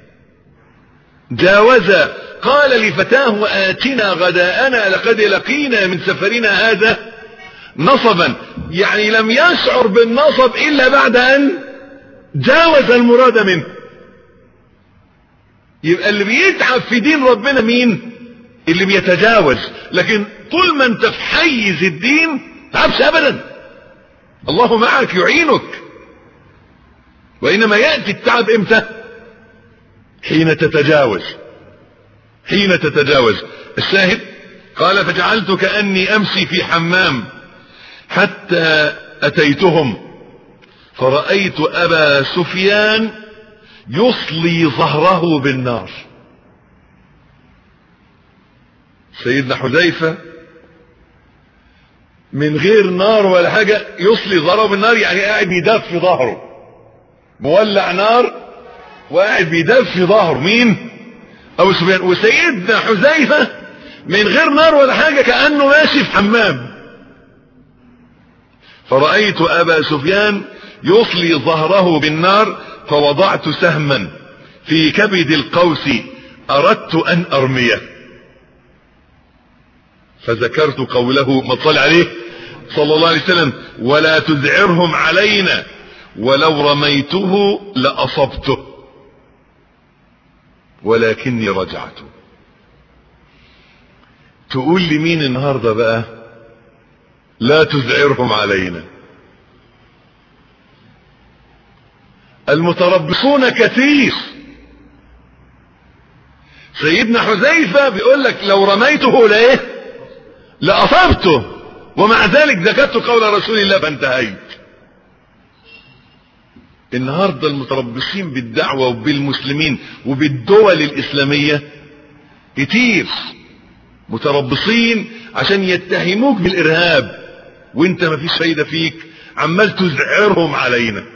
جاوز قال لفتاه آتنا غداءنا لقد لقينا من سفرنا هذا نصبا يعني لم يشعر بالنصب إلا بعد أن جاوز المراد منه يبقى اللي بيتعب في دين ربنا مين اللي بيتجاوز لكن طول ما انت في حيز الدين تعبش ابدا الله معك يعينك وانما ياتي التعب امتى حين تتجاوز حين تتجاوز الشاهد قال فجعلت كاني امشي في حمام حتى اتيتهم فرايت ابا سفيان يصلي ظهره بالنار سيدنا حذيفة من غير نار ولا حاجة يصلي ظهره بالنار يعني قاعد بيدفي ظهره مولع نار وقاعد بيدفي ظهره مين ابو سفيان وسيدنا حذيفة من غير نار ولا حاجة كأنه ماشي في حمام فرأيت ابا سفيان يصلي ظهره بالنار فوضعت سهما في كبد القوس اردت ان ارميه فذكرت قوله ما صلى عليه صلى الله عليه وسلم ولا تذعرهم علينا ولو رميته لأصبته ولكني رجعت تقول لي مين النهارده بقى لا تذعرهم علينا المتربصون كثير سيدنا حذيفة بيقول لك لو رميته لايه لأصبته ومع ذلك ذكرت قول رسول الله فانتهيت النهاردة المتربصين بالدعوة وبالمسلمين وبالدول الإسلامية كتير متربصين عشان يتهموك بالإرهاب وانت ما فيش فايدة فيك عمال تزعرهم علينا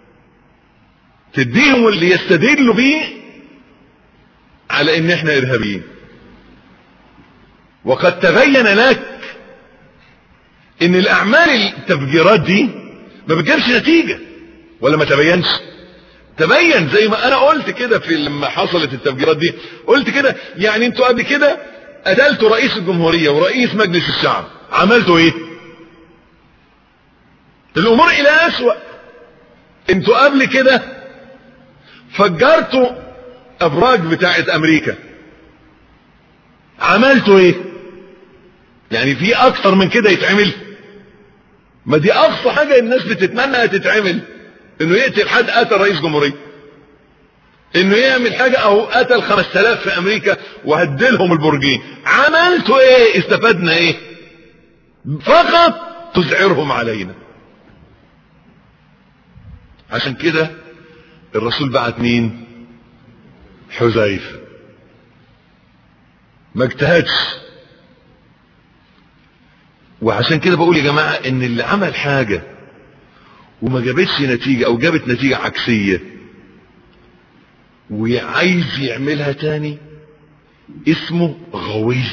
تديهم اللي يستدلوا بيه على ان احنا ارهابيين وقد تبين لك ان الاعمال التفجيرات دي ما بتجيبش نتيجة ولا ما تبينش تبين زي ما انا قلت كده في لما حصلت التفجيرات دي قلت كده يعني انتوا قبل كده قتلتوا رئيس الجمهورية ورئيس مجلس الشعب عملتوا ايه الامور الى اسوأ انتوا قبل كده فجرتوا ابراج بتاعت امريكا عملتوا ايه يعني في اكتر من كده يتعمل ما دي اقصى حاجة الناس بتتمنى تتعمل انه يقتل حد قتل رئيس جمهورية انه يعمل حاجة او قتل خمس تلاف في امريكا وهدلهم البرجين عملتوا ايه استفدنا ايه فقط تزعرهم علينا عشان كده الرسول بعت مين حذيفه ما اجتهدش وعشان كده بقول يا جماعة ان اللي عمل حاجة وما جابتش نتيجة او جابت نتيجة عكسية وعايز يعملها تاني اسمه غوي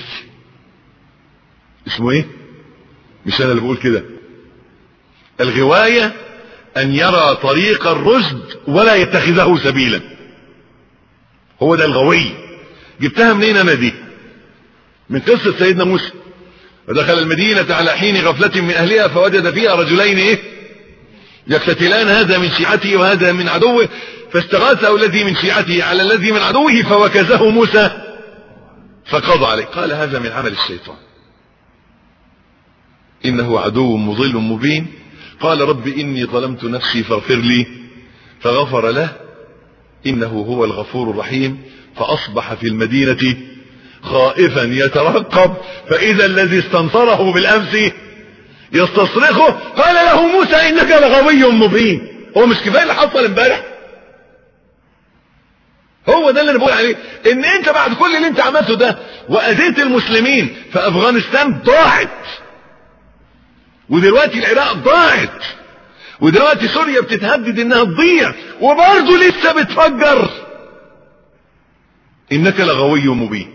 اسمه ايه مش انا اللي بقول كده الغواية ان يرى طريق الرشد ولا يتخذه سبيلا هو ده الغوي جبتها منين انا دي من قصة سيدنا موسى ودخل المدينة على حين غفلة من أهلها فوجد فيها رجلين إيه يقتتلان هذا من شيعته وهذا من عدوه فاستغاثه الذي من شيعته على الذي من عدوه فوكزه موسى فقضى عليه قال هذا من عمل الشيطان إنه عدو مضل مبين قال رب إني ظلمت نفسي فاغفر لي فغفر له إنه هو الغفور الرحيم فأصبح في المدينة خائفا يترقب فإذا الذي استنصره بالأمس يستصرخه قال له موسى إنك لغوي مبين هو مش كفاية اللي حصل امبارح هو ده اللي انا بقول عليه ان انت بعد كل اللي انت عملته ده واذيت المسلمين في افغانستان ضاعت ودلوقتي العراق ضاعت ودلوقتي سوريا بتتهدد انها تضيع وبرضه لسه بتفجر انك لغوي مبين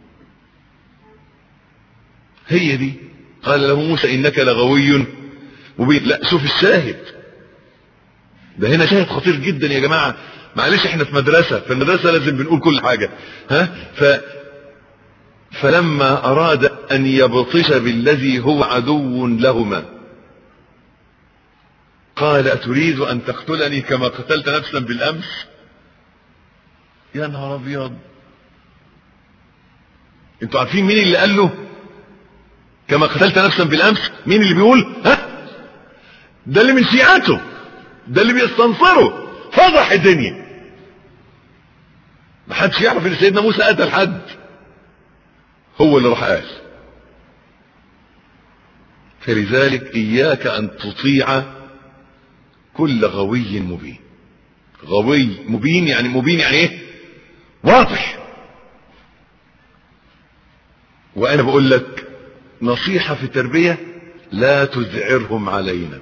هي دي قال له موسى انك لغوي مبين لا شوف الشاهد ده هنا شاهد خطير جدا يا جماعة معلش احنا في مدرسة في المدرسة لازم بنقول كل حاجة ها ف فلما اراد ان يبطش بالذي هو عدو لهما قال اتريد ان تقتلني كما قتلت نفسا بالامس يا نهار ابيض انتوا عارفين مين اللي قال له كما قتلت نفسا بالامس مين اللي بيقول ها ده اللي من شيعته ده اللي بيستنصره فضح الدنيا ما حدش يعرف ان سيدنا موسى قتل حد هو اللي راح قال فلذلك اياك ان تطيع كل غوي مبين غوي مبين يعني مبين يعني ايه واضح وانا بقول لك نصيحة في التربية لا تذعرهم علينا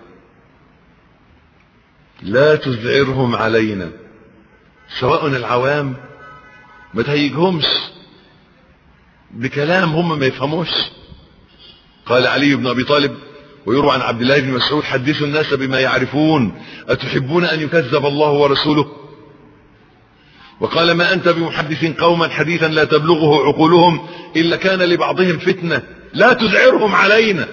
لا تذعرهم علينا سواء العوام ما تهيجهمش بكلام هم ما يفهموش قال علي بن ابي طالب ويروى عن عبد الله بن مسعود حدثوا الناس بما يعرفون اتحبون ان يكذب الله ورسوله وقال ما انت بمحدث قوما حديثا لا تبلغه عقولهم الا كان لبعضهم فتنه لا تذعرهم علينا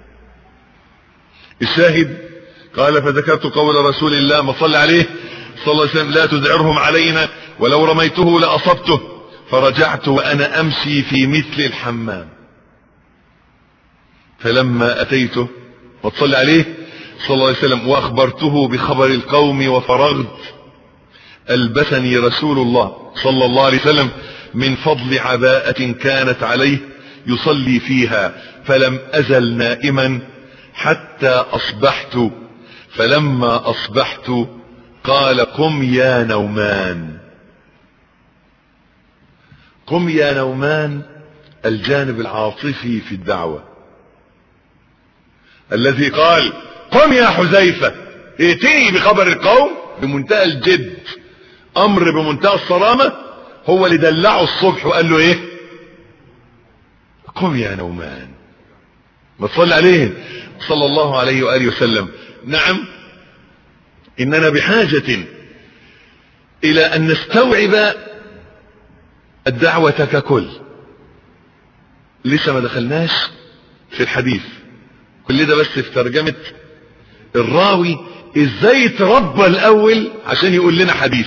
الشاهد قال فذكرت قول رسول الله ما صلى عليه صلى الله عليه وسلم لا تذعرهم علينا ولو رميته لأصبته فرجعت وأنا أمشي في مثل الحمام فلما أتيته وتصلي عليه صلى الله عليه وسلم وأخبرته بخبر القوم وفرغت ألبسني رسول الله صلى الله عليه وسلم من فضل عباءة كانت عليه يصلي فيها فلم أزل نائما حتى أصبحت فلما أصبحت قال قم يا نومان قم يا نومان الجانب العاطفي في الدعوة الذي قال قم يا حذيفة ائتني بخبر القوم بمنتهى الجد امر بمنتهى الصرامة هو اللي دلعه الصبح وقال له ايه قم يا نومان ما تصلي عليه صلى الله عليه وآله وسلم نعم إننا بحاجة إلى أن نستوعب الدعوة ككل لسه ما دخلناش في الحديث كل ده بس في ترجمة الراوي ازاي تربى الاول عشان يقول لنا حديث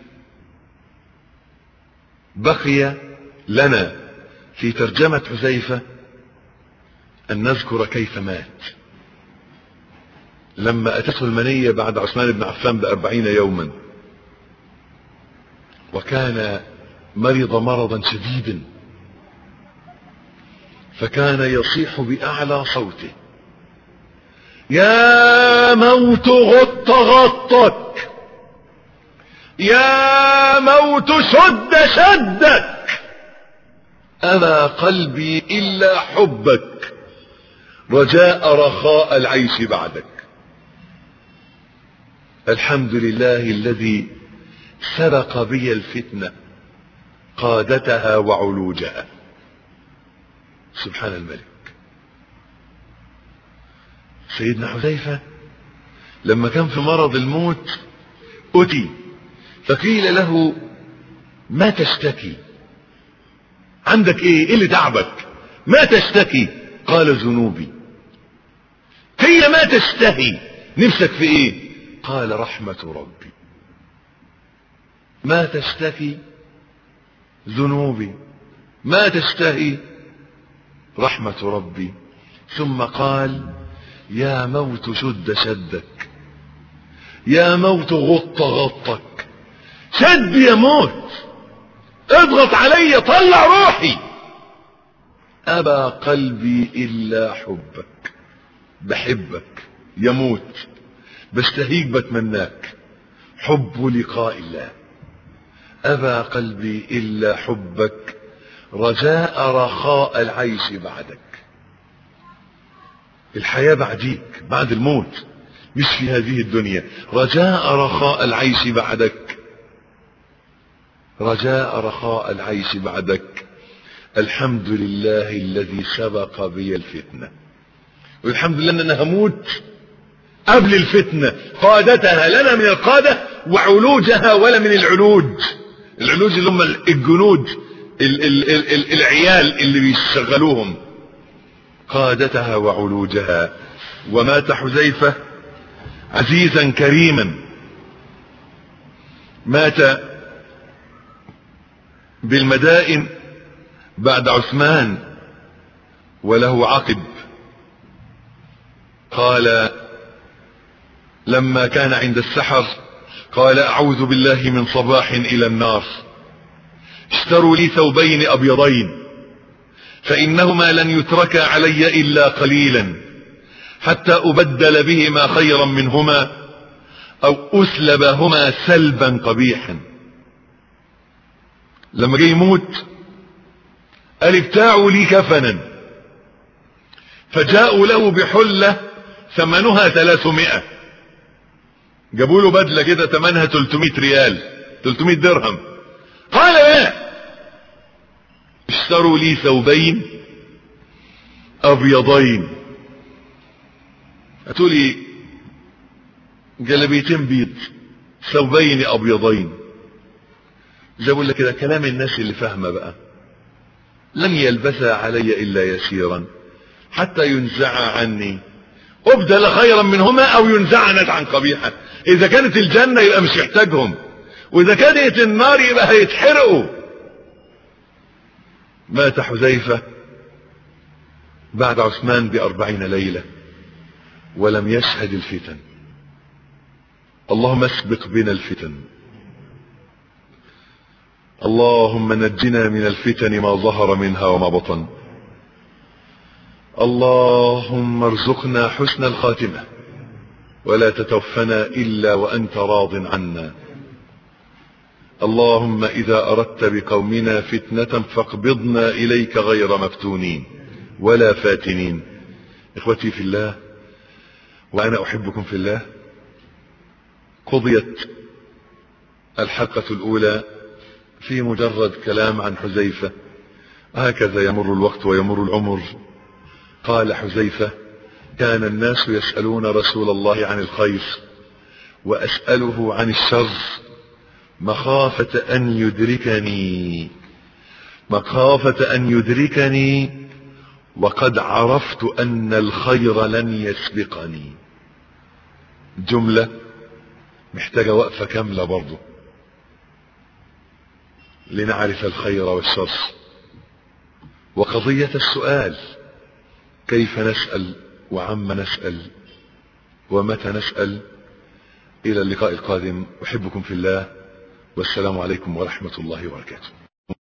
بقي لنا في ترجمة حذيفة ان نذكر كيف مات لما اتته المنية بعد عثمان بن عفان باربعين يوما وكان مرض مرضا شديدا فكان يصيح باعلى صوته يا موت غط غطك يا موت شد شدك أبى قلبي إلا حبك رجاء رخاء العيش بعدك الحمد لله الذي سبق بي الفتنة قادتها وعلوجها سبحان الملك سيدنا حذيفة لما كان في مرض الموت أتي فقيل له ما تشتكي عندك ايه ايه اللي تعبك ما تشتكي قال ذنوبي هي ما تشتهي نفسك في ايه قال رحمة ربي ما تشتكي ذنوبي ما تشتهي رحمة ربي ثم قال يا موت شد شدك يا موت غط غطك شد يا موت اضغط علي طلع روحي ابى قلبي الا حبك بحبك يموت بشتهيك بتمناك حب لقاء الله ابى قلبي الا حبك رجاء رخاء العيش بعدك الحياة بعديك بعد الموت مش في هذه الدنيا رجاء رخاء العيش بعدك رجاء رخاء العيش بعدك الحمد لله الذي سبق بي الفتنة والحمد لله ان انا هموت قبل الفتنة قادتها لنا من القادة وعلوجها ولا من العلوج العلوج اللي هم الجنود ال ال ال ال العيال اللي بيشغلوهم قادتها وعلوجها ومات حذيفة عزيزا كريما مات بالمدائن بعد عثمان وله عقب قال لما كان عند السحر قال اعوذ بالله من صباح الى النار اشتروا لي ثوبين ابيضين فانهما لن يتركا علي الا قليلا حتى ابدل بهما خيرا منهما او اسلبهما سلبا قبيحا لما جه يموت قال ابتاعوا لي كفنا فجاءوا له بحلة ثمنها ثلاثمائة جابوا له بدلة كده ثمنها 300 ريال 300 درهم قال لا اشتروا لي ثوبين ابيضين هتقولي جلبيتين بيض ثوبين ابيضين زي بقول لك كده كلام الناس اللي فاهمه بقى لن يلبثها علي الا يسيرا حتى ينزع عني ابدل خيرا منهما او ينزع نزعا قبيحا اذا كانت الجنه يبقى مش يحتاجهم واذا كانت النار يبقى هيتحرقوا مات حذيفه بعد عثمان بأربعين ليلة ولم يشهد الفتن اللهم اسبق بنا الفتن اللهم نجنا من الفتن ما ظهر منها وما بطن اللهم ارزقنا حسن الخاتمة ولا تتوفنا إلا وأنت راض عنا اللهم إذا أردت بقومنا فتنة فاقبضنا إليك غير مفتونين ولا فاتنين إخوتي في الله وأنا أحبكم في الله قضيت الحلقة الأولى في مجرد كلام عن حذيفة هكذا يمر الوقت ويمر العمر قال حذيفة كان الناس يسألون رسول الله عن الخير وأسأله عن الشر مخافة أن يدركني مخافة أن يدركني وقد عرفت أن الخير لن يسبقني جملة محتاجة وقفة كاملة برضه لنعرف الخير والشر وقضية السؤال كيف نسأل وعم نسأل ومتى نسأل إلى اللقاء القادم أحبكم في الله والسلام عليكم ورحمة الله وبركاته